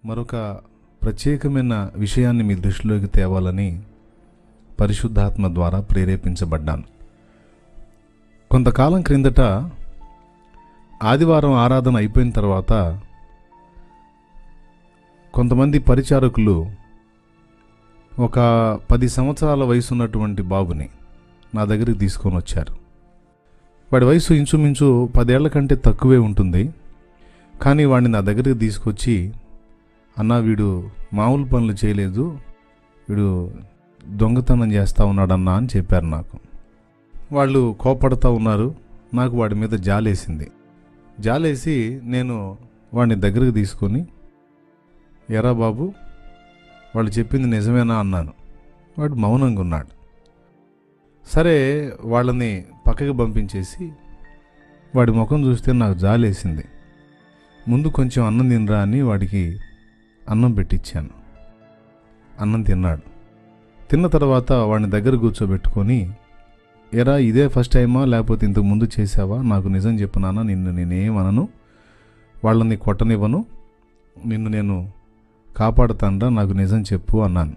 మరొక ప్రత్యేకమైన విషయాన్ని మీ దృష్టిలోకి తేవాలని పరిశుద్ధాత్మ ద్వారా ప్రేరేపించబడ్డాను కొంతకాలం క్రిందట ఆదివారం ఆరాధన అయిపోయిన తర్వాత కొంతమంది పరిచారకులు ఒక పది సంవత్సరాల వయసు ఉన్నటువంటి బాబుని నా దగ్గరికి తీసుకొని వచ్చారు వాడి వయసు ఇంచుమించు పదేళ్ల కంటే తక్కువే ఉంటుంది కానీ వాడిని నా దగ్గరికి తీసుకొచ్చి అన్న వీడు మామూలు పనులు చేయలేదు వీడు దొంగతనం చేస్తూ ఉన్నాడన్నా అని చెప్పారు నాకు వాళ్ళు కోపడుతూ ఉన్నారు నాకు వాడి మీద జాలేసింది జాలేసి నేను వాడిని దగ్గరికి తీసుకొని ఎరా బాబు వాళ్ళు చెప్పింది నిజమేనా అన్నాను వాడు మౌనంగా ఉన్నాడు సరే వాళ్ళని పక్కకి పంపించేసి వాడి ముఖం చూస్తే నాకు జాలేసింది ముందు కొంచెం అన్నం తినరా అని వాడికి అన్నం పెట్టించాను అన్నం తిన్నాడు తిన్న తర్వాత వాడిని దగ్గర కూర్చోబెట్టుకొని ఎరా ఇదే ఫస్ట్ టైమా లేకపోతే ఇంతకు ముందు చేసావా నాకు నిజం చెప్పునానా నిన్ను నేనేమనను వాళ్ళని కొట్టనివ్వను నిన్ను నేను కాపాడుతానరా నాకు నిజం చెప్పు అన్నాను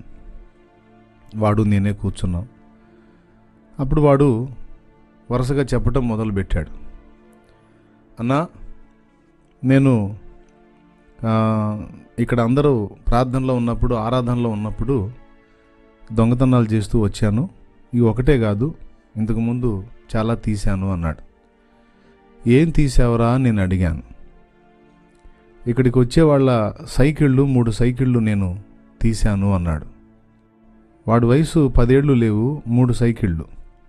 వాడు నేనే కూర్చున్నాం అప్పుడు వాడు వరుసగా చెప్పటం మొదలుపెట్టాడు అన్నా నేను ఆ, ఇక్కడ అందరూ ప్రార్థనలో ఉన్నప్పుడు ఆరాధనలో ఉన్నప్పుడు దొంగతనాలు చేస్తూ వచ్చాను ఇవి ఒకటే కాదు ఇంతకుముందు చాలా తీశాను అన్నాడు ఏం తీసావురా అని నేను అడిగాను ఇక్కడికి వచ్చే వాళ్ళ సైకిళ్ళు మూడు సైకిళ్ళు నేను తీశాను అన్నాడు వాడి వయసు పదేళ్ళు లేవు మూడు సైకిళ్ళు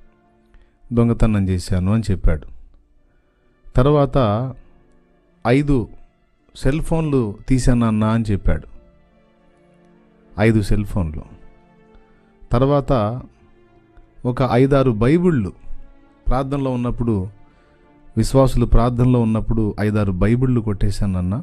దొంగతనం చేశాను అని చెప్పాడు తర్వాత ఐదు సెల్ ఫోన్లు తీశానన్నా అని చెప్పాడు ఐదు సెల్ ఫోన్లు తర్వాత ఒక ఐదారు బైబిళ్ళు ప్రార్థనలో ఉన్నప్పుడు విశ్వాసులు ప్రార్థనలో ఉన్నప్పుడు ఐదారు బైబిళ్ళు కొట్టేశానన్నా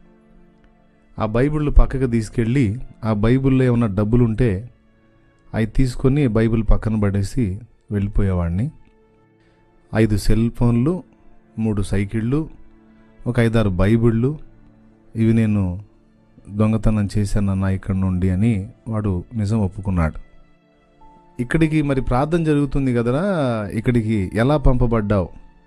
ఆ బైబిళ్ళు పక్కకు తీసుకెళ్ళి ఆ బైబిల్లో ఏమన్నా డబ్బులు ఉంటే అవి తీసుకొని బైబిల్ పక్కన పడేసి వెళ్ళిపోయేవాడిని ఐదు సెల్ ఫోన్లు మూడు సైకిళ్ళు ఒక ఐదారు బైబిళ్ళు ఇవి నేను దొంగతనం చేశానన్నా ఇక్కడ నుండి అని వాడు నిజం ఒప్పుకున్నాడు ఇక్కడికి మరి ప్రార్థన జరుగుతుంది కదరా ఇక్కడికి ఎలా పంపబడ్డావు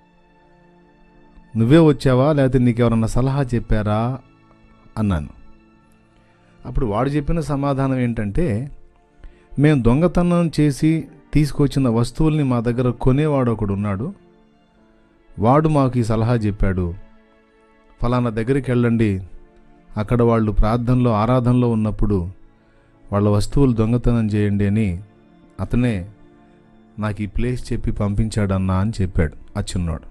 నువ్వే వచ్చావా లేకపోతే నీకు ఎవరన్నా సలహా చెప్పారా అన్నాను అప్పుడు వాడు చెప్పిన సమాధానం ఏంటంటే మేము దొంగతనం చేసి తీసుకొచ్చిన వస్తువుల్ని మా దగ్గర కొనేవాడు ఒకడు ఉన్నాడు వాడు మాకు ఈ సలహా చెప్పాడు ఫలానా దగ్గరికి వెళ్ళండి అక్కడ వాళ్ళు ప్రార్థనలో ఆరాధనలో ఉన్నప్పుడు వాళ్ళ వస్తువులు దొంగతనం చేయండి అని అతనే నాకు ఈ ప్లేస్ చెప్పి పంపించాడన్నా అని చెప్పాడు ఆ చిన్నోడు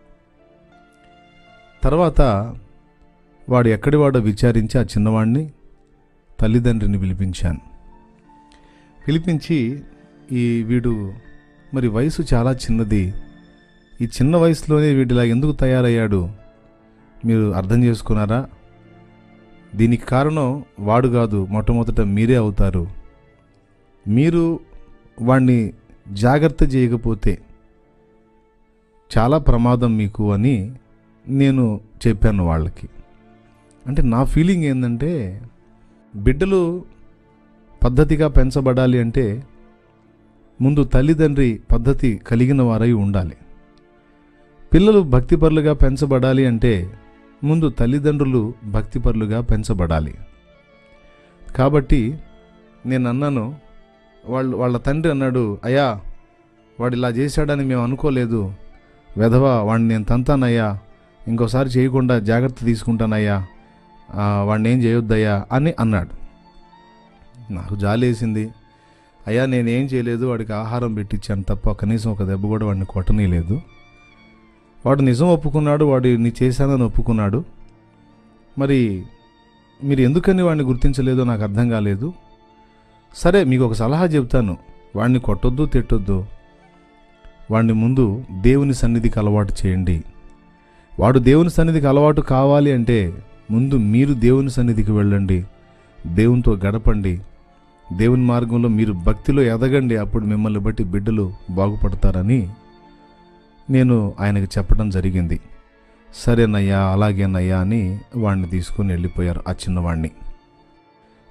తర్వాత వాడు ఎక్కడి వాడో విచారించి ఆ చిన్నవాడిని తల్లిదండ్రిని పిలిపించాను పిలిపించి ఈ వీడు మరి వయసు చాలా చిన్నది ఈ చిన్న వయసులోనే వీడిలా ఎందుకు తయారయ్యాడు మీరు అర్థం చేసుకున్నారా దీనికి కారణం వాడు కాదు మొట్టమొదట మీరే అవుతారు మీరు వాణ్ణి జాగ్రత్త చేయకపోతే చాలా ప్రమాదం మీకు అని నేను చెప్పాను వాళ్ళకి అంటే నా ఫీలింగ్ ఏంటంటే బిడ్డలు పద్ధతిగా పెంచబడాలి అంటే ముందు తల్లిదండ్రి పద్ధతి కలిగిన వారై ఉండాలి పిల్లలు భక్తిపరులుగా పెంచబడాలి అంటే ముందు తల్లిదండ్రులు భక్తిపరులుగా పెంచబడాలి కాబట్టి నేను అన్నాను వాళ్ళు వాళ్ళ తండ్రి అన్నాడు అయ్యా వాడు ఇలా చేశాడని మేము అనుకోలేదు వెధవ వాడిని నేను తంతానయ్యా ఇంకోసారి చేయకుండా జాగ్రత్త తీసుకుంటానయ్యా ఆ, వాడిని ఏం చేయొద్దయ్యా అని అన్నాడు నాకు జాలేసింది అయ్యా నేనేం చేయలేదు వాడికి ఆహారం పెట్టించాను తప్ప కనీసం ఒక దెబ్బ కూడా వాడిని కొట్టనీయలేదు వాడు నిజం ఒప్పుకున్నాడు వాడు నీ చేశానని ఒప్పుకున్నాడు మరి మీరు ఎందుకని వాడిని గుర్తించలేదో నాకు అర్థం కాలేదు సరే మీకు ఒక సలహా చెప్తాను వాడిని కొట్టొద్దు తిట్టొద్దు వాడిని ముందు దేవుని సన్నిధికి అలవాటు చేయండి వాడు దేవుని సన్నిధికి అలవాటు కావాలి అంటే ముందు మీరు దేవుని సన్నిధికి వెళ్ళండి దేవునితో గడపండి దేవుని మార్గంలో మీరు భక్తిలో ఎదగండి అప్పుడు మిమ్మల్ని బట్టి బిడ్డలు బాగుపడతారని నేను ఆయనకి చెప్పడం జరిగింది సరేనయ్యా అలాగేనయ్యా అని వాడిని తీసుకొని వెళ్ళిపోయారు ఆ చిన్నవాడిని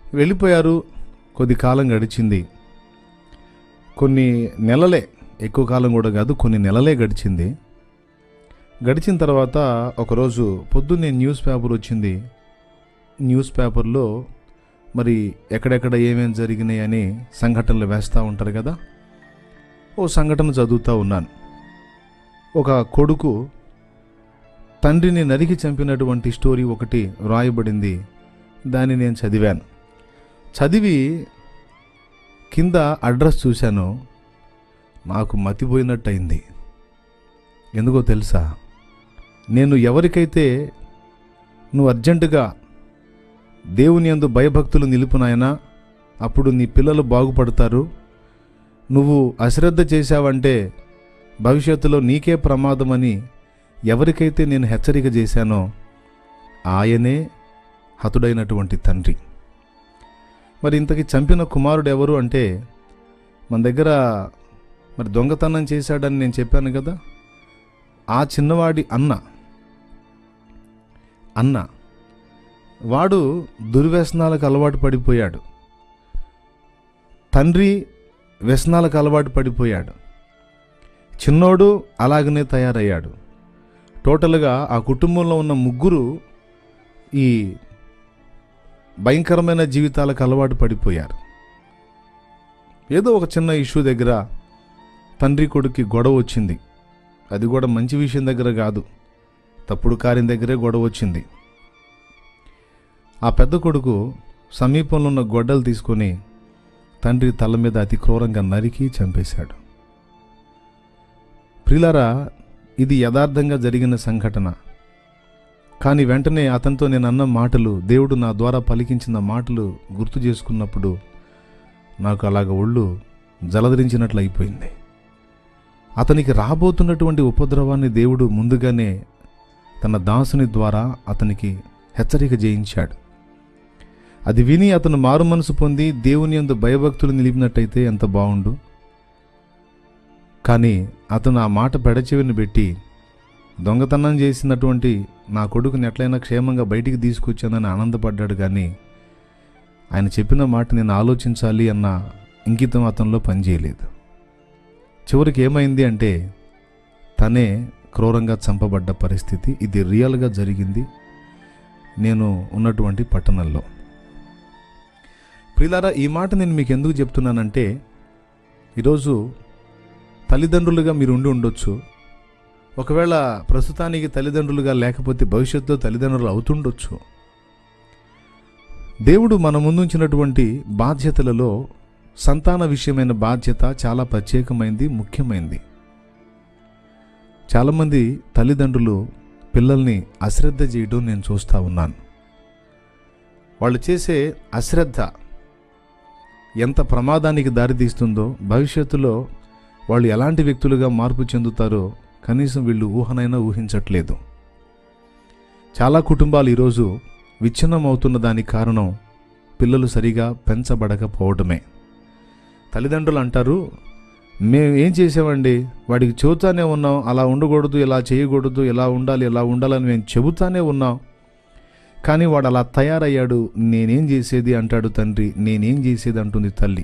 వెళ్ళిపోయారు కొద్ది కాలం గడిచింది కొన్ని నెలలే ఎక్కువ కాలం కూడా కాదు కొన్ని నెలలే గడిచింది గడిచిన తర్వాత ఒకరోజు పొద్దున్నే న్యూస్ పేపర్ వచ్చింది న్యూస్ పేపర్లో మరి ఎక్కడెక్కడ ఏమేమి జరిగినాయి అని సంఘటనలు వేస్తూ ఉంటారు కదా ఓ సంఘటన చదువుతూ ఉన్నాను ఒక కొడుకు తండ్రిని నరికి చంపినటువంటి స్టోరీ ఒకటి వ్రాయబడింది దాన్ని నేను చదివాను చదివి కింద అడ్రస్ చూశాను నాకు మతిపోయినట్టయింది ఎందుకో తెలుసా నేను ఎవరికైతే నువ్వు అర్జెంటుగా దేవుని యందు భయభక్తులు నిలుపునాయనా అప్పుడు నీ పిల్లలు బాగుపడతారు నువ్వు అశ్రద్ధ చేశావంటే భవిష్యత్తులో నీకే ప్రమాదమని ఎవరికైతే నేను హెచ్చరిక చేశానో ఆయనే హతుడైనటువంటి తండ్రి మరి ఇంతకి చంపిన కుమారుడు ఎవరు అంటే మన దగ్గర మరి దొంగతనం చేశాడని నేను చెప్పాను కదా ఆ చిన్నవాడి అన్న అన్న వాడు దుర్వ్యసనాలకు అలవాటు పడిపోయాడు తండ్రి వ్యసనాలకు అలవాటు పడిపోయాడు చిన్నోడు అలాగనే తయారయ్యాడు టోటల్గా ఆ కుటుంబంలో ఉన్న ముగ్గురు ఈ భయంకరమైన జీవితాలకు అలవాటు పడిపోయారు ఏదో ఒక చిన్న ఇష్యూ దగ్గర తండ్రి కొడుక్కి గొడవ వచ్చింది అది కూడా మంచి విషయం దగ్గర కాదు తప్పుడు కార్యం దగ్గరే గొడవ వచ్చింది ఆ పెద్ద కొడుకు సమీపంలో ఉన్న గొడ్డలు తీసుకొని తండ్రి తల మీద అతి క్రూరంగా నరికి చంపేశాడు ప్రిలారా ఇది యథార్థంగా జరిగిన సంఘటన కానీ వెంటనే అతనితో నేను అన్న మాటలు దేవుడు నా ద్వారా పలికించిన మాటలు గుర్తు చేసుకున్నప్పుడు నాకు అలాగ ఒళ్ళు జలధరించినట్లు అయిపోయింది అతనికి రాబోతున్నటువంటి ఉపద్రవాన్ని దేవుడు ముందుగానే తన దాసుని ద్వారా అతనికి హెచ్చరిక చేయించాడు అది విని అతను మారు మనసు పొంది దేవుని యందు భయభక్తులు నిలిపినట్టయితే ఎంత బాగుండు కానీ అతను ఆ మాట పెడచెవిని పెట్టి దొంగతనం చేసినటువంటి నా కొడుకుని ఎట్లయినా క్షేమంగా బయటికి తీసుకొచ్చానని ఆనందపడ్డాడు కానీ ఆయన చెప్పిన మాట నేను ఆలోచించాలి అన్న ఇంకితం అతనిలో పనిచేయలేదు చివరికి ఏమైంది అంటే తనే క్రూరంగా చంపబడ్డ పరిస్థితి ఇది రియల్గా జరిగింది నేను ఉన్నటువంటి పట్టణంలో ప్రిలారా ఈ మాట నేను మీకు ఎందుకు చెప్తున్నానంటే ఈరోజు తల్లిదండ్రులుగా మీరు ఉండి ఉండొచ్చు ఒకవేళ ప్రస్తుతానికి తల్లిదండ్రులుగా లేకపోతే భవిష్యత్తులో తల్లిదండ్రులు అవుతుండొచ్చు దేవుడు మన ముందుంచినటువంటి బాధ్యతలలో సంతాన విషయమైన బాధ్యత చాలా ప్రత్యేకమైంది ముఖ్యమైనది చాలామంది తల్లిదండ్రులు పిల్లల్ని అశ్రద్ధ చేయడం నేను చూస్తూ ఉన్నాను వాళ్ళు చేసే అశ్రద్ధ ఎంత ప్రమాదానికి దారితీస్తుందో భవిష్యత్తులో వాళ్ళు ఎలాంటి వ్యక్తులుగా మార్పు చెందుతారో కనీసం వీళ్ళు ఊహనైనా ఊహించట్లేదు చాలా కుటుంబాలు ఈరోజు విచ్ఛిన్నం అవుతున్న దానికి కారణం పిల్లలు సరిగా పెంచబడకపోవడమే తల్లిదండ్రులు అంటారు మేము ఏం చేసామండి వాడికి చెబుతానే ఉన్నాం అలా ఉండకూడదు ఇలా చేయకూడదు ఇలా ఉండాలి ఇలా ఉండాలని మేము చెబుతానే ఉన్నాం కానీ వాడు అలా తయారయ్యాడు నేనేం చేసేది అంటాడు తండ్రి నేనేం చేసేది అంటుంది తల్లి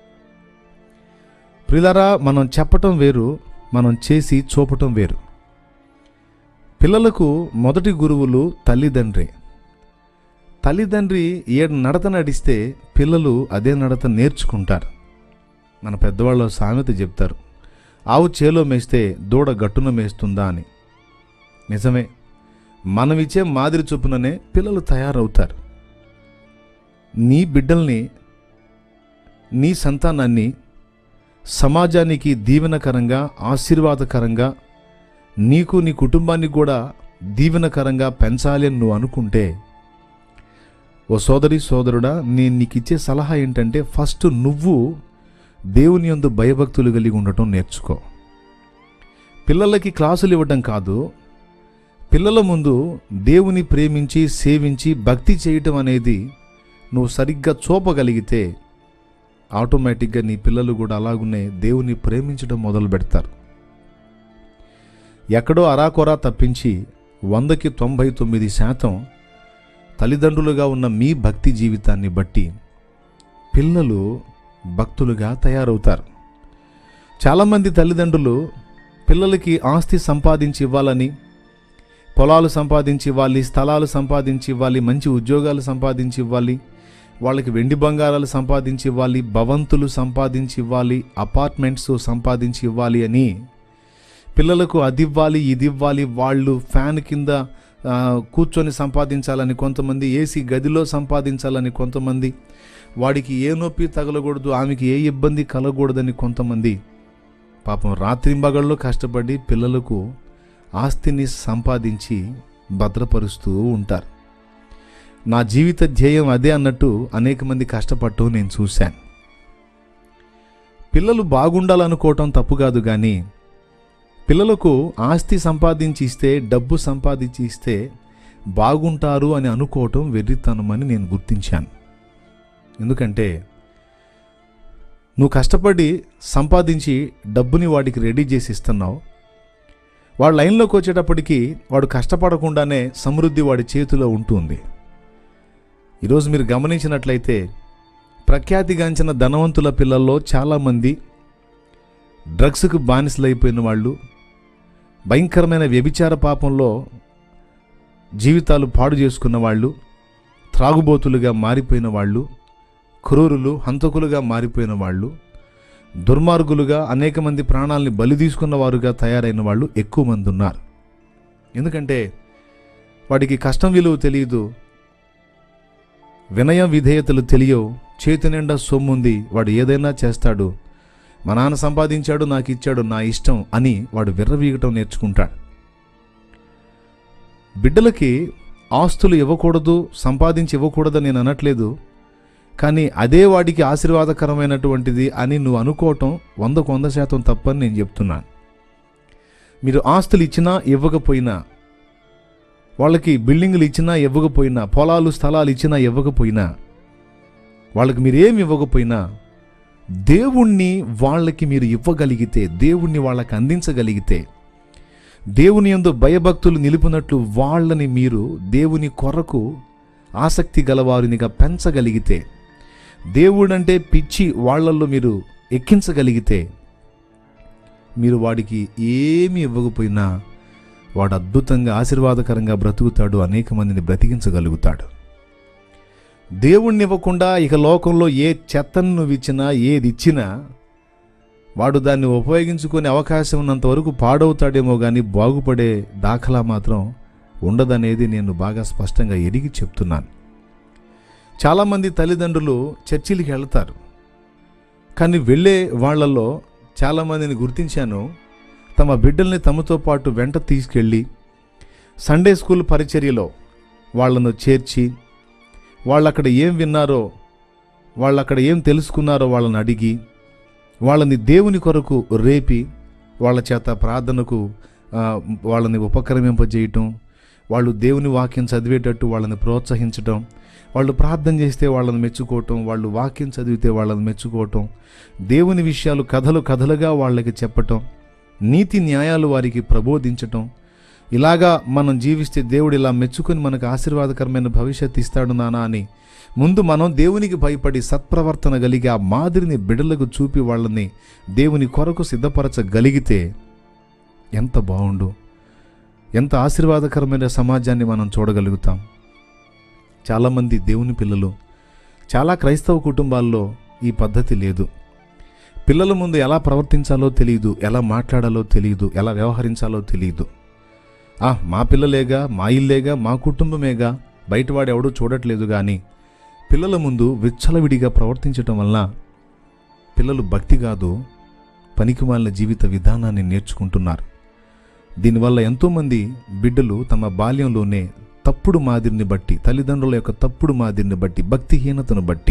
ప్రిలరా మనం చెప్పటం వేరు మనం చేసి చూపటం వేరు పిల్లలకు మొదటి గురువులు తల్లిదండ్రే తల్లిదండ్రి ఏ నడత నడిస్తే పిల్లలు అదే నడత నేర్చుకుంటారు మన పెద్దవాళ్ళు సామెత చెప్తారు ఆవు చేలో మేస్తే దూడ గట్టున మేస్తుందా అని నిజమే మనం ఇచ్చే మాదిరి చొప్పుననే పిల్లలు తయారవుతారు నీ బిడ్డల్ని నీ సంతానాన్ని సమాజానికి దీవెనకరంగా ఆశీర్వాదకరంగా నీకు నీ కుటుంబానికి కూడా దీవెనకరంగా పెంచాలి అని నువ్వు అనుకుంటే ఓ సోదరి సోదరుడా నేను నీకు ఇచ్చే సలహా ఏంటంటే ఫస్ట్ నువ్వు దేవుని యందు భయభక్తులు కలిగి ఉండటం నేర్చుకో పిల్లలకి క్లాసులు ఇవ్వటం కాదు పిల్లల ముందు దేవుని ప్రేమించి సేవించి భక్తి చేయటం అనేది నువ్వు సరిగ్గా చూపగలిగితే ఆటోమేటిక్గా నీ పిల్లలు కూడా అలాగునే దేవుని ప్రేమించడం మొదలు పెడతారు ఎక్కడో అరాకొరా తప్పించి వందకి తొంభై తొమ్మిది శాతం తల్లిదండ్రులుగా ఉన్న మీ భక్తి జీవితాన్ని బట్టి పిల్లలు భక్తులుగా తయారవుతారు చాలామంది తల్లిదండ్రులు పిల్లలకి ఆస్తి సంపాదించి ఇవ్వాలని పొలాలు సంపాదించి ఇవ్వాలి స్థలాలు సంపాదించి ఇవ్వాలి మంచి ఉద్యోగాలు సంపాదించి ఇవ్వాలి వాళ్ళకి వెండి బంగారాలు సంపాదించి ఇవ్వాలి భవంతులు సంపాదించి ఇవ్వాలి అపార్ట్మెంట్స్ సంపాదించి ఇవ్వాలి అని పిల్లలకు అది ఇవ్వాలి ఇది ఇవ్వాలి వాళ్ళు ఫ్యాన్ కింద ఆ, కూర్చొని సంపాదించాలని కొంతమంది ఏసీ గదిలో సంపాదించాలని కొంతమంది వాడికి ఏ నొప్పి తగలకూడదు ఆమెకి ఏ ఇబ్బంది కలగకూడదని కొంతమంది పాపం రాత్రింబగళ్ళు కష్టపడి పిల్లలకు ఆస్తిని సంపాదించి భద్రపరుస్తూ ఉంటారు నా జీవిత ధ్యేయం అదే అన్నట్టు అనేక మంది కష్టపడటం నేను చూశాను పిల్లలు బాగుండాలనుకోవటం తప్పు కాదు కానీ పిల్లలకు ఆస్తి సంపాదించి ఇస్తే డబ్బు సంపాదించి ఇస్తే బాగుంటారు అని అనుకోవటం వెర్రితనమని నేను గుర్తించాను ఎందుకంటే నువ్వు కష్టపడి సంపాదించి డబ్బుని వాడికి రెడీ చేసి ఇస్తున్నావు వాడు లైన్లోకి వచ్చేటప్పటికి వాడు కష్టపడకుండానే సమృద్ధి వాడి చేతిలో ఉంటుంది ఈరోజు మీరు గమనించినట్లయితే ప్రఖ్యాతిగాంచిన ధనవంతుల పిల్లల్లో చాలామంది డ్రగ్స్కు బానిసలైపోయిన వాళ్ళు భయంకరమైన వ్యభిచార పాపంలో జీవితాలు పాడు చేసుకున్న వాళ్ళు త్రాగుబోతులుగా మారిపోయిన వాళ్ళు క్రూరులు హంతకులుగా మారిపోయిన వాళ్ళు దుర్మార్గులుగా అనేక మంది ప్రాణాలని బలి తీసుకున్న వారుగా తయారైన వాళ్ళు ఎక్కువ మంది ఉన్నారు ఎందుకంటే వాడికి కష్టం విలువ తెలియదు వినయ విధేయతలు తెలియవు చేతి నిండా సొమ్ముంది వాడు ఏదైనా చేస్తాడు మా నాన్న సంపాదించాడు నాకు ఇచ్చాడు నా ఇష్టం అని వాడు విర్రవీగటం నేర్చుకుంటాడు బిడ్డలకి ఆస్తులు ఇవ్వకూడదు సంపాదించి ఇవ్వకూడదని నేను అనట్లేదు కానీ అదే వాడికి ఆశీర్వాదకరమైనటువంటిది అని నువ్వు అనుకోవటం వందకు వంద శాతం తప్పని నేను చెప్తున్నాను మీరు ఆస్తులు ఇచ్చినా ఇవ్వకపోయినా వాళ్ళకి బిల్డింగులు ఇచ్చినా ఇవ్వకపోయినా పొలాలు స్థలాలు ఇచ్చినా ఇవ్వకపోయినా వాళ్ళకి మీరు ఏమి ఇవ్వకపోయినా దేవుణ్ణి వాళ్ళకి మీరు ఇవ్వగలిగితే దేవుణ్ణి వాళ్ళకి అందించగలిగితే దేవుని యందు భయభక్తులు నిలుపునట్లు వాళ్ళని మీరు దేవుని కొరకు ఆసక్తి గలవారినిగా పెంచగలిగితే దేవుడంటే పిచ్చి వాళ్ళల్లో మీరు ఎక్కించగలిగితే మీరు వాడికి ఏమి ఇవ్వకపోయినా వాడు అద్భుతంగా ఆశీర్వాదకరంగా బ్రతుకుతాడు అనేక మందిని బ్రతికించగలుగుతాడు దేవుణ్ణి ఇవ్వకుండా ఇక లోకంలో ఏ చెత్తను నువ్వు ఇచ్చినా ఏది ఇచ్చినా వాడు దాన్ని ఉపయోగించుకునే అవకాశం ఉన్నంత వరకు పాడవుతాడేమో కానీ బాగుపడే దాఖలా మాత్రం ఉండదనేది నేను బాగా స్పష్టంగా ఎరిగి చెప్తున్నాను చాలామంది తల్లిదండ్రులు చర్చిలకి వెళ్తారు కానీ వెళ్ళే వాళ్ళల్లో చాలామందిని గుర్తించాను తమ బిడ్డల్ని తమతో పాటు వెంట తీసుకెళ్ళి సండే స్కూల్ పరిచర్యలో వాళ్ళను చేర్చి వాళ్ళు అక్కడ ఏం విన్నారో వాళ్ళు అక్కడ ఏం తెలుసుకున్నారో వాళ్ళని అడిగి వాళ్ళని దేవుని కొరకు రేపి వాళ్ళ చేత ప్రార్థనకు ఆ, వాళ్ళని ఉపక్రమింపజేయటం వాళ్ళు దేవుని వాక్యం చదివేటట్టు వాళ్ళని ప్రోత్సహించటం వాళ్ళు ప్రార్థన చేస్తే వాళ్ళని మెచ్చుకోవటం వాళ్ళు వాక్యం చదివితే వాళ్ళని మెచ్చుకోవటం దేవుని విషయాలు కథలు కథలుగా వాళ్ళకి చెప్పటం నీతి న్యాయాలు వారికి ప్రబోధించటం ఇలాగా మనం జీవిస్తే దేవుడు ఇలా మెచ్చుకొని మనకు ఆశీర్వాదకరమైన భవిష్యత్తు ఇస్తాడు నానా అని ముందు మనం దేవునికి భయపడి సత్ప్రవర్తన కలిగి ఆ మాదిరిని బిడ్డలకు చూపి వాళ్ళని దేవుని కొరకు సిద్ధపరచగలిగితే ఎంత బాగుండు ఎంత ఆశీర్వాదకరమైన సమాజాన్ని మనం చూడగలుగుతాం చాలామంది దేవుని పిల్లలు చాలా క్రైస్తవ కుటుంబాల్లో ఈ పద్ధతి లేదు పిల్లల ముందు ఎలా ప్రవర్తించాలో తెలియదు ఎలా మాట్లాడాలో తెలియదు ఎలా వ్యవహరించాలో తెలియదు ఆ మా పిల్లలేగా మా ఇల్లేగా మా కుటుంబమేగా బయటవాడు ఎవడూ చూడట్లేదు కానీ పిల్లల ముందు విచ్చలవిడిగా ప్రవర్తించటం వల్ల పిల్లలు భక్తి కాదు పనికిమాలిన జీవిత విధానాన్ని నేర్చుకుంటున్నారు దీనివల్ల ఎంతోమంది బిడ్డలు తమ బాల్యంలోనే తప్పుడు మాదిరిని బట్టి తల్లిదండ్రుల యొక్క తప్పుడు మాదిరిని బట్టి భక్తిహీనతను బట్టి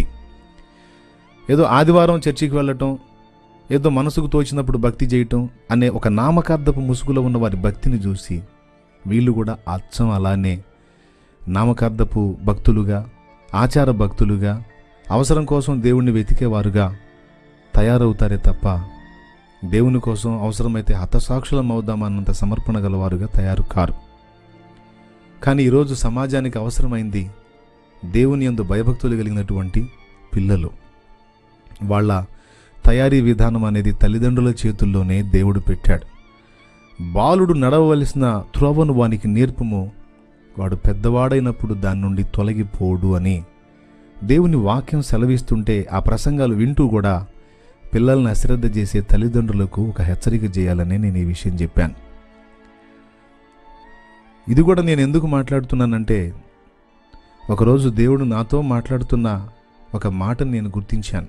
ఏదో ఆదివారం చర్చికి వెళ్ళటం ఏదో మనసుకు తోచినప్పుడు భక్తి చేయటం అనే ఒక నామకార్థపు ముసుగులో ఉన్న వారి భక్తిని చూసి వీళ్ళు కూడా అచ్చం అలానే నామకార్థపు భక్తులుగా ఆచార భక్తులుగా అవసరం కోసం దేవుణ్ణి వెతికేవారుగా తయారవుతారే తప్ప దేవుని కోసం అవసరమైతే హతసాక్షులం అవుదామన్నంత సమర్పణ గలవారుగా తయారు కారు కానీ ఈరోజు సమాజానికి అవసరమైంది దేవుని యందు భయభక్తులు కలిగినటువంటి పిల్లలు వాళ్ళ తయారీ విధానం అనేది తల్లిదండ్రుల చేతుల్లోనే దేవుడు పెట్టాడు బాలుడు నడవవలసిన త్రోవను వానికి నేర్పుము వాడు పెద్దవాడైనప్పుడు దాని నుండి తొలగిపోడు అని దేవుని వాక్యం సెలవిస్తుంటే ఆ ప్రసంగాలు వింటూ కూడా పిల్లల్ని అశ్రద్ధ చేసే తల్లిదండ్రులకు ఒక హెచ్చరిక చేయాలని నేను ఈ విషయం చెప్పాను ఇది కూడా నేను ఎందుకు మాట్లాడుతున్నానంటే ఒకరోజు దేవుడు నాతో మాట్లాడుతున్న ఒక మాటను నేను గుర్తించాను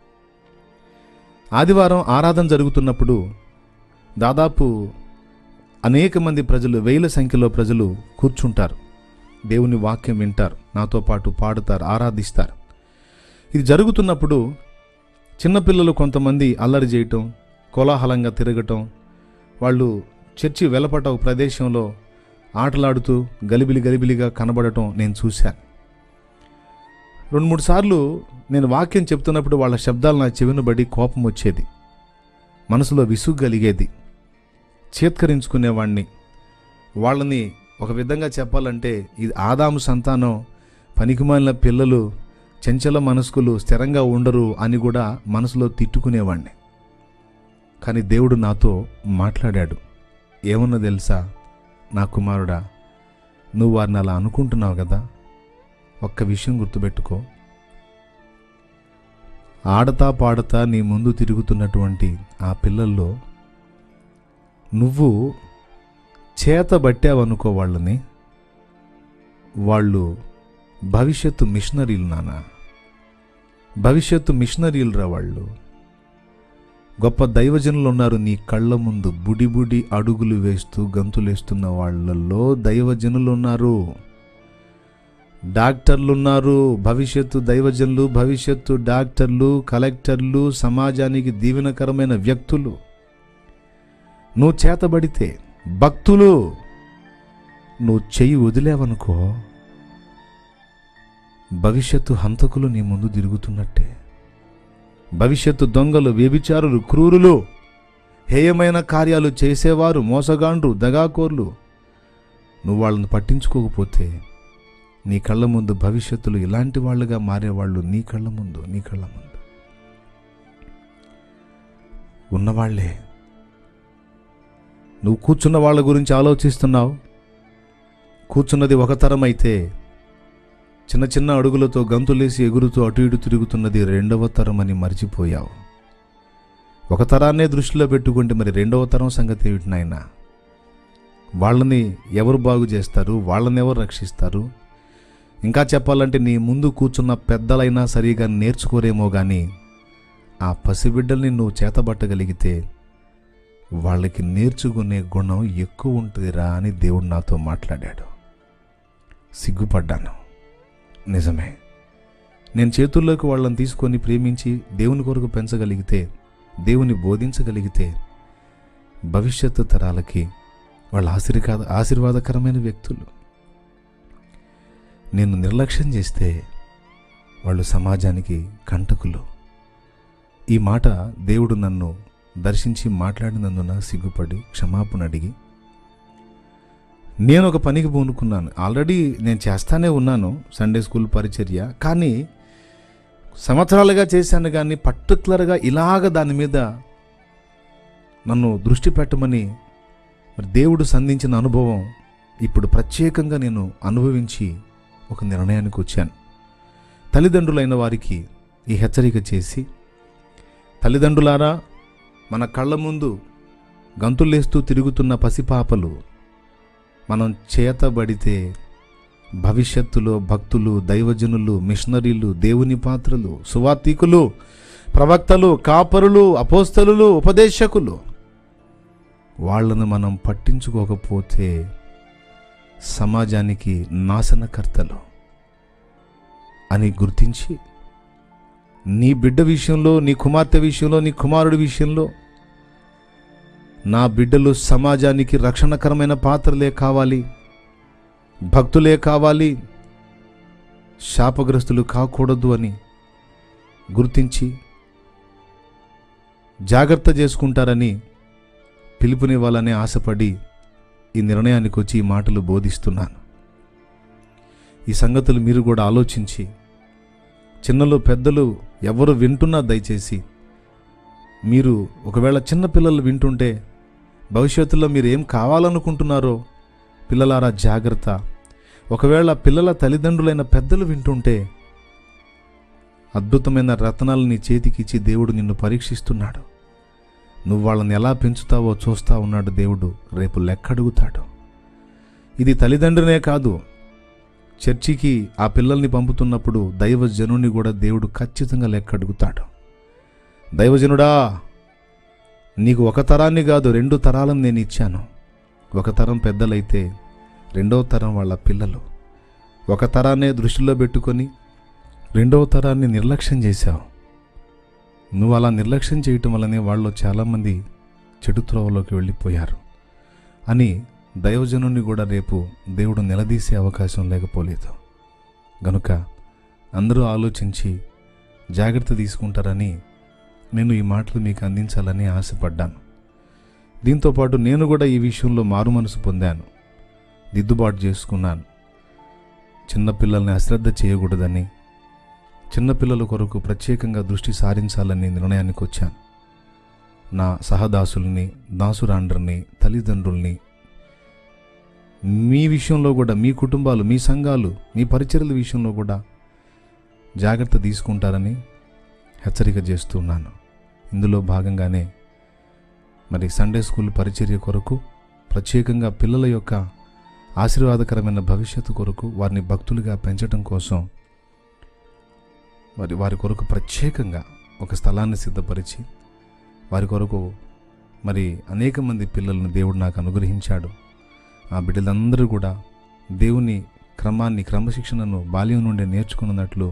ఆదివారం ఆరాధన జరుగుతున్నప్పుడు దాదాపు అనేక మంది ప్రజలు వేల సంఖ్యలో ప్రజలు కూర్చుంటారు దేవుని వాక్యం వింటారు నాతో పాటు పాడుతారు ఆరాధిస్తారు ఇది జరుగుతున్నప్పుడు చిన్నపిల్లలు కొంతమంది అల్లరి చేయటం కోలాహలంగా తిరగటం వాళ్ళు చర్చి వెలపట ఒక ప్రదేశంలో ఆటలాడుతూ గలిబిలి గలిబిలిగా కనబడటం నేను చూశాను రెండు మూడు సార్లు నేను వాక్యం చెప్తున్నప్పుడు వాళ్ళ శబ్దాలు నా చెవిని బడి కోపం వచ్చేది మనసులో విసుగు కలిగేది చేత్కరించుకునేవాణ్ణి వాళ్ళని ఒక విధంగా చెప్పాలంటే ఇది ఆదాము సంతానం పనికిమాలిన పిల్లలు చంచల మనస్కులు స్థిరంగా ఉండరు అని కూడా మనసులో తిట్టుకునేవాణ్ణి కానీ దేవుడు నాతో మాట్లాడాడు ఏమన్నా తెలుసా నా కుమారుడా నువ్వు వారిని అలా అనుకుంటున్నావు కదా ఒక్క విషయం గుర్తుపెట్టుకో ఆడతా పాడతా నీ ముందు తిరుగుతున్నటువంటి ఆ పిల్లల్లో నువ్వు చేతబట్టావనుకో వాళ్ళని వాళ్ళు భవిష్యత్తు మిషనరీలు నాన్న భవిష్యత్తు మిషనరీలు రా వాళ్ళు గొప్ప దైవజనులు ఉన్నారు నీ కళ్ళ ముందు బుడి బుడి అడుగులు వేస్తూ గంతులేస్తున్న వాళ్ళల్లో దైవజనులు ఉన్నారు డాక్టర్లు ఉన్నారు భవిష్యత్తు దైవజనులు భవిష్యత్తు డాక్టర్లు కలెక్టర్లు సమాజానికి దీవెనకరమైన వ్యక్తులు నువ్వు చేతబడితే భక్తులు నువ్వు చెయ్యి వదిలేవనుకో భవిష్యత్తు హంతకులు నీ ముందు తిరుగుతున్నట్టే భవిష్యత్తు దొంగలు వ్యభిచారులు క్రూరులు హేయమైన కార్యాలు చేసేవారు మోసగాండ్రు దగాకోర్లు నువ్వు వాళ్ళని పట్టించుకోకపోతే నీ కళ్ళ ముందు భవిష్యత్తులో ఇలాంటి వాళ్ళుగా మారేవాళ్ళు నీ కళ్ళ ముందు నీ కళ్ళ ముందు ఉన్నవాళ్లే నువ్వు కూర్చున్న వాళ్ళ గురించి ఆలోచిస్తున్నావు కూర్చున్నది ఒక తరం అయితే చిన్న చిన్న అడుగులతో గంతులేసి ఎగురుతూ అటు ఇటు తిరుగుతున్నది రెండవ తరం అని మర్చిపోయావు ఒక తరాన్నే దృష్టిలో పెట్టుకుంటే మరి రెండవ తరం సంగతి ఏమిటి నాయనా వాళ్ళని ఎవరు బాగు చేస్తారు వాళ్ళని ఎవరు రక్షిస్తారు ఇంకా చెప్పాలంటే నీ ముందు కూర్చున్న పెద్దలైనా సరిగా నేర్చుకోరేమో కానీ ఆ పసిబిడ్డల్ని నువ్వు చేతబట్టగలిగితే వాళ్ళకి నేర్చుకునే గుణం ఎక్కువ ఉంటుందిరా అని దేవుడు నాతో మాట్లాడాడు సిగ్గుపడ్డాను నిజమే నేను చేతుల్లోకి వాళ్ళని తీసుకొని ప్రేమించి దేవుని కొరకు పెంచగలిగితే దేవుని బోధించగలిగితే భవిష్యత్తు తరాలకి వాళ్ళ ఆశీర్వాద ఆశీర్వాదకరమైన వ్యక్తులు నేను నిర్లక్ష్యం చేస్తే వాళ్ళు సమాజానికి కంటకులు ఈ మాట దేవుడు నన్ను దర్శించి మాట్లాడినందున సిగ్గుపడి క్షమాపణ అడిగి నేను ఒక పనికి పూనుకున్నాను ఆల్రెడీ నేను చేస్తానే ఉన్నాను సండే స్కూల్ పరిచర్య కానీ సంవత్సరాలుగా చేశాను కానీ పర్టికులర్గా ఇలాగ దాని మీద నన్ను దృష్టి పెట్టమని మరి దేవుడు సంధించిన అనుభవం ఇప్పుడు ప్రత్యేకంగా నేను అనుభవించి ఒక నిర్ణయానికి వచ్చాను తల్లిదండ్రులైన వారికి ఈ హెచ్చరిక చేసి తల్లిదండ్రులారా మన కళ్ళ ముందు గంతులేస్తూ తిరుగుతున్న పసిపాపలు మనం చేతబడితే భవిష్యత్తులో భక్తులు దైవజనులు మిషనరీలు దేవుని పాత్రలు సువార్థికులు ప్రవక్తలు కాపరులు అపోస్తలులు ఉపదేశకులు వాళ్ళను మనం పట్టించుకోకపోతే సమాజానికి నాశనకర్తలు అని గుర్తించి నీ బిడ్డ విషయంలో నీ కుమార్తె విషయంలో నీ కుమారుడి విషయంలో నా బిడ్డలు సమాజానికి రక్షణకరమైన పాత్రలే కావాలి భక్తులే కావాలి శాపగ్రస్తులు కాకూడదు అని గుర్తించి జాగ్రత్త చేసుకుంటారని పిలుపునివ్వాలని ఆశపడి ఈ నిర్ణయానికి వచ్చి ఈ మాటలు బోధిస్తున్నాను ఈ సంగతులు మీరు కూడా ఆలోచించి చిన్నలు పెద్దలు ఎవరు వింటున్నా దయచేసి మీరు ఒకవేళ చిన్న పిల్లలు వింటుంటే భవిష్యత్తులో మీరు ఏం కావాలనుకుంటున్నారో పిల్లలారా జాగ్రత్త ఒకవేళ పిల్లల తల్లిదండ్రులైన పెద్దలు వింటుంటే అద్భుతమైన రత్నాలు నీ చేతికిచ్చి దేవుడు నిన్ను పరీక్షిస్తున్నాడు నువ్వు వాళ్ళని ఎలా పెంచుతావో చూస్తా ఉన్నాడు దేవుడు రేపు లెక్కడుగుతాడు ఇది తల్లిదండ్రులనే కాదు చర్చికి ఆ పిల్లల్ని పంపుతున్నప్పుడు దైవజనుని కూడా దేవుడు ఖచ్చితంగా లెక్కడుగుతాడు దైవజనుడా నీకు ఒక తరాన్ని కాదు రెండు తరాలను నేను ఇచ్చాను ఒక తరం పెద్దలైతే రెండవ తరం వాళ్ళ పిల్లలు ఒక తరాన్నే దృష్టిలో పెట్టుకొని రెండవ తరాన్ని నిర్లక్ష్యం చేశావు నువ్వు అలా నిర్లక్ష్యం చేయటం వల్లనే వాళ్ళు చాలామంది చెడు త్రోవలోకి వెళ్ళిపోయారు అని దైవజనుని కూడా రేపు దేవుడు నిలదీసే అవకాశం లేకపోలేదు గనుక అందరూ ఆలోచించి జాగ్రత్త తీసుకుంటారని నేను ఈ మాటలు మీకు అందించాలని ఆశపడ్డాను దీంతోపాటు నేను కూడా ఈ విషయంలో మారు మనసు పొందాను దిద్దుబాటు చేసుకున్నాను చిన్నపిల్లల్ని అశ్రద్ధ చేయకూడదని చిన్నపిల్లల కొరకు ప్రత్యేకంగా దృష్టి సారించాలని నిర్ణయానికి వచ్చాను నా సహదాసుల్ని దాసురాండ్రని తల్లిదండ్రుల్ని మీ విషయంలో కూడా మీ కుటుంబాలు మీ సంఘాలు మీ పరిచర్ల విషయంలో కూడా జాగ్రత్త తీసుకుంటారని హెచ్చరిక చేస్తున్నాను ఇందులో భాగంగానే మరి సండే స్కూల్ పరిచర్య కొరకు ప్రత్యేకంగా పిల్లల యొక్క ఆశీర్వాదకరమైన భవిష్యత్తు కొరకు వారిని భక్తులుగా పెంచడం కోసం మరి వారి కొరకు ప్రత్యేకంగా ఒక స్థలాన్ని సిద్ధపరిచి వారి కొరకు మరి అనేక మంది పిల్లలను దేవుడు నాకు అనుగ్రహించాడు ఆ బిడ్డలందరూ కూడా దేవుని క్రమాన్ని క్రమశిక్షణను బాల్యం నుండి నేర్చుకున్నట్లు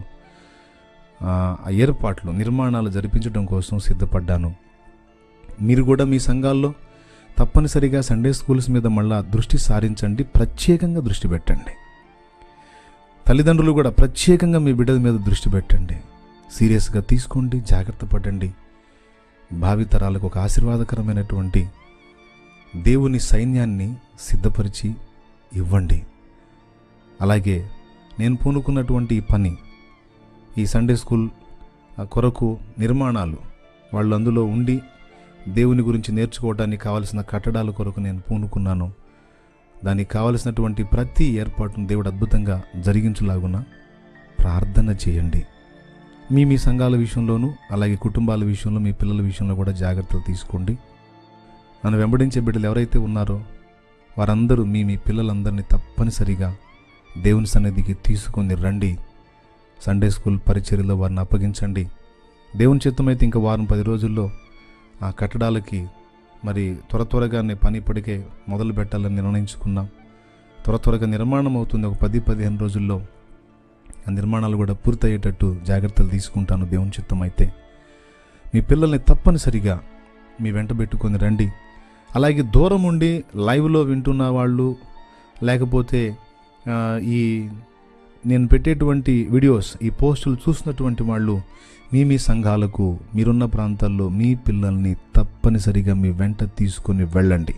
ఆ ఏర్పాట్లు నిర్మాణాలు జరిపించడం కోసం సిద్ధపడ్డాను మీరు కూడా మీ సంఘాల్లో తప్పనిసరిగా సండే స్కూల్స్ మీద మళ్ళా దృష్టి సారించండి ప్రత్యేకంగా దృష్టి పెట్టండి తల్లిదండ్రులు కూడా ప్రత్యేకంగా మీ బిడ్డల మీద దృష్టి పెట్టండి సీరియస్గా తీసుకోండి జాగ్రత్త పడండి భావితరాలకు ఒక ఆశీర్వాదకరమైనటువంటి దేవుని సైన్యాన్ని సిద్ధపరిచి ఇవ్వండి అలాగే నేను పూనుకున్నటువంటి ఈ పని ఈ సండే స్కూల్ ఆ కొరకు నిర్మాణాలు వాళ్ళు అందులో ఉండి దేవుని గురించి నేర్చుకోవడానికి కావలసిన కట్టడాల కొరకు నేను పూనుకున్నాను దానికి కావలసినటువంటి ప్రతి ఏర్పాటును దేవుడు అద్భుతంగా జరిగించులాగున ప్రార్థన చేయండి మీ మీ సంఘాల విషయంలోనూ అలాగే కుటుంబాల విషయంలో మీ పిల్లల విషయంలో కూడా జాగ్రత్తలు తీసుకోండి నన్ను వెంబడించే బిడ్డలు ఎవరైతే ఉన్నారో వారందరూ మీ మీ పిల్లలందరినీ తప్పనిసరిగా దేవుని సన్నిధికి తీసుకొని రండి సండే స్కూల్ పరిచర్యలో వారిని అప్పగించండి దేవుని చిత్తమైతే ఇంకా వారం పది రోజుల్లో ఆ కట్టడాలకి మరి త్వర త్వరగానే పని ఇప్పటికే మొదలు పెట్టాలని నిర్ణయించుకున్నాం త్వర త్వరగా నిర్మాణం అవుతుంది ఒక పది పదిహేను రోజుల్లో ఆ నిర్మాణాలు కూడా పూర్తయ్యేటట్టు జాగ్రత్తలు తీసుకుంటాను దేవుని చిత్తం అయితే మీ పిల్లల్ని తప్పనిసరిగా మీ వెంట పెట్టుకొని రండి అలాగే దూరం ఉండి లైవ్లో వింటున్న వాళ్ళు లేకపోతే ఆ, ఈ నేను పెట్టేటువంటి వీడియోస్ ఈ పోస్టులు చూసినటువంటి వాళ్ళు మీ మీ సంఘాలకు మీరున్న ప్రాంతాల్లో మీ పిల్లల్ని తప్పనిసరిగా మీ వెంట తీసుకొని వెళ్ళండి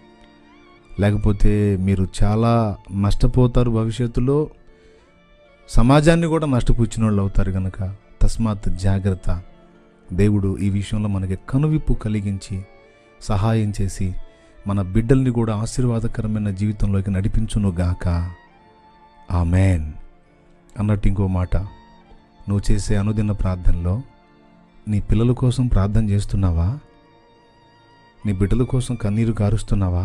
లేకపోతే మీరు చాలా నష్టపోతారు భవిష్యత్తులో సమాజాన్ని కూడా నష్టపుచ్చిన వాళ్ళు అవుతారు కనుక తస్మాత్ జాగ్రత్త దేవుడు ఈ విషయంలో మనకి కనువిప్పు కలిగించి సహాయం చేసి మన బిడ్డల్ని కూడా ఆశీర్వాదకరమైన జీవితంలోకి నడిపించునుగాక ఆమెన్ అన్నట్టు ఇంకో మాట నువ్వు చేసే అనుదిన ప్రార్థనలో నీ పిల్లల కోసం ప్రార్థన చేస్తున్నావా నీ బిడ్డల కోసం కన్నీరు కారుస్తున్నావా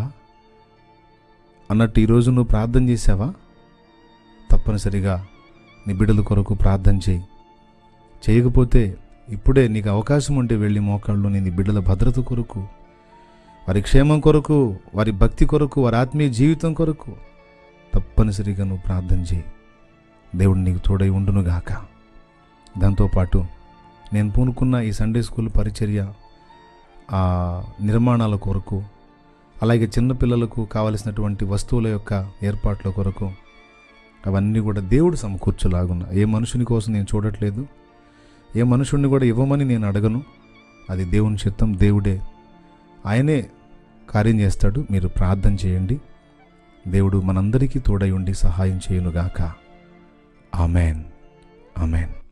అన్నట్టు ఈరోజు నువ్వు ప్రార్థన చేసావా తప్పనిసరిగా నీ బిడ్డల కొరకు ప్రార్థన చేయి చేయకపోతే ఇప్పుడే నీకు అవకాశం ఉంటే వెళ్ళి మోకాళ్ళు నీ బిడ్డల భద్రత కొరకు వారి క్షేమం కొరకు వారి భక్తి కొరకు వారి ఆత్మీయ జీవితం కొరకు తప్పనిసరిగా నువ్వు ప్రార్థన చేయి దేవుడు నీకు తోడై ఉండునుగాక దాంతోపాటు నేను పూనుకున్న ఈ సండే స్కూల్ పరిచర్య ఆ నిర్మాణాల కొరకు అలాగే చిన్నపిల్లలకు కావలసినటువంటి వస్తువుల యొక్క ఏర్పాట్ల కొరకు అవన్నీ కూడా దేవుడు సమకూర్చులాగున్నా ఏ మనుషుని కోసం నేను చూడట్లేదు ఏ మనుషుడిని కూడా ఇవ్వమని నేను అడగను అది దేవుని చిత్తం దేవుడే ఆయనే కార్యం చేస్తాడు మీరు ప్రార్థన చేయండి దేవుడు మనందరికీ తోడై ఉండి సహాయం చేయునుగాక ఆమెన్ ఆమెన్